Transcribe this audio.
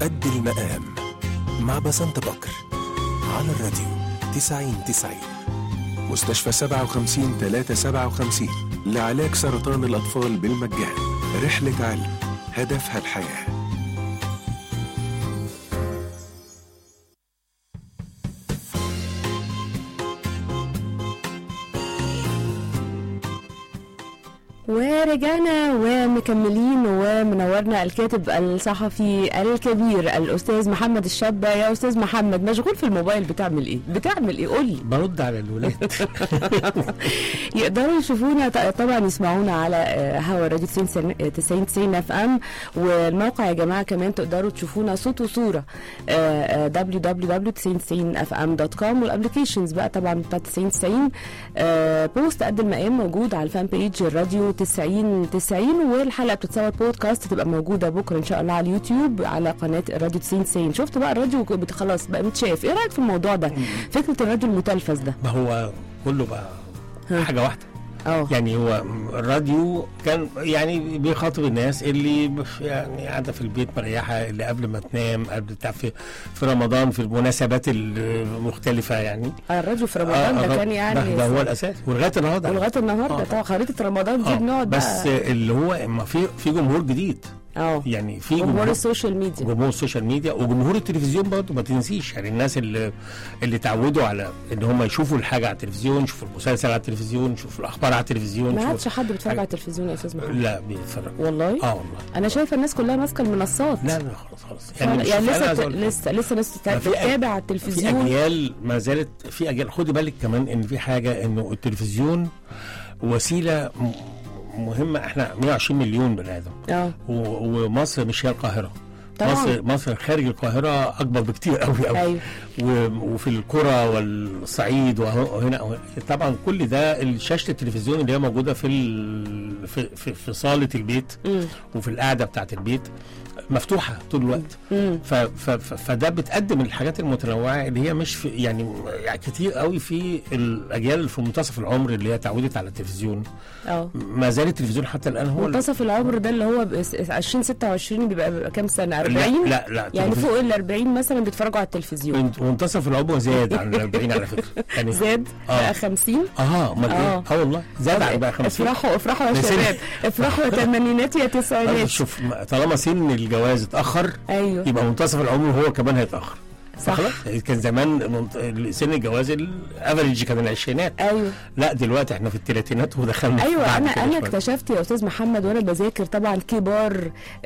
قد المقام مع بسنت بكر على الراديو 90 90 مستشفى 57 357 لعلاج سرطان الأطفال بالمجان رحلة علم هدفها الحياه ورجعنا ومكملين ومنورنا الكاتب الصحفي الكبير الاستاذ محمد الشابه يا استاذ محمد مشغول في الموبايل بتعمل ايه بتعمل ايه قول لي برد على الولاد يقدروا يشوفونا ط- طبعا يسمعونا على آه، هوا راديو 90 90 90 اف ام والموقع يا جماعه كمان تقدروا تشوفونا صوت وصوره www.9090fm.com والابلكيشنز بقى طبعا بتاع 90 90 آه، بوست قد المقام موجود على الفان بيج الراديو 90 90 والحلقه بتتصور بودكاست تبقى موجوده بكره ان شاء الله على اليوتيوب على قناه الراديو 90 90 شفت بقى الراديو بت- خلاص بقى متشاف ايه رايك في الموضوع ده فكره الراديو المتلفز ده ما هو كله بقى ها. حاجه واحده اه يعني هو الراديو كان يعني بيخاطب الناس اللي بف- يعني قاعده في البيت مريحه اللي قبل ما تنام قبل بتاع في, في رمضان في المناسبات المختلفه يعني آه، الراديو في رمضان ده آه، كان ده, يعني ده هو الاساس ولغايه النهارده ولغايه النهارده آه. طبعا خريطه رمضان دي آه، بنقعد بس بقى اللي هو ما في في جمهور جديد اه يعني في جمهور السوشيال ميديا جمهور السوشيال ميديا وجمهور التلفزيون برضه ما تنسيش يعني الناس اللي اللي اتعودوا على ان هم يشوفوا الحاجه على التلفزيون يشوفوا المسلسل على التلفزيون يشوفوا الاخبار على التلفزيون ما يشوفوا- عادش حد بيتفرج على التلفزيون يا استاذ محمد لا بيتفرجوا والله اه والله انا شايفه الناس كلها ماسكه المنصات لا لا خلاص خلاص يعني, مش- يعني أنا لسه عايز ت- أقول لك لسه لسه ناس ما في أج- بتتابع على في التلفزيون اجيال ما زالت في اجيال خدي بالك كمان ان في حاجه انه التلفزيون وسيله م- مهمه احنا 120 مليون بني ادم اه و- ومصر مش هي القاهره طبعاً. مصر مصر خارج القاهره اكبر بكتير قوي قوي ايوه و- وفي القرى والصعيد وه- وهنا وهنا. طبعا كل ده شاشه التلفزيون اللي هي موجوده في ال- في في, في صاله البيت مم. وفي القعده بتاعه البيت مفتوحه طول الوقت مم. ف ف ف فده بتقدم الحاجات المتنوعه اللي هي مش في يعني, يعني كتير قوي في الاجيال اللي في منتصف العمر اللي هي اتعودت على التلفزيون اه ما زال التلفزيون حتى الان هو ال- منتصف العمر ده اللي هو بس- 20 26 بيبقى, بيبقى كام سنه 40 لا لا, لا يعني التلفزيون- فوق ال 40 مثلا بيتفرجوا على التلفزيون منتصف العمر زاد عن ال 40 على فكره يعني زاد آه. بقى 50 اه امال آه. ايه اه والله زاد عن بقى 50 افرحوا افرحوا يا ده سن- شباب افرحوا يا تمانينات يا آه، تسعينات شوف ما- طالما سن الجواز اتاخر ايوه يبقى منتصف العمر هو كمان هيتاخر صح خلاص كان زمان منت- سن الجواز الافريج كان العشرينات ايوه لا دلوقتي احنا في الثلاثينات ودخلنا في ايوه بعد انا كده انا شوية. اكتشفت يا استاذ محمد وانا بذاكر طبعا كبار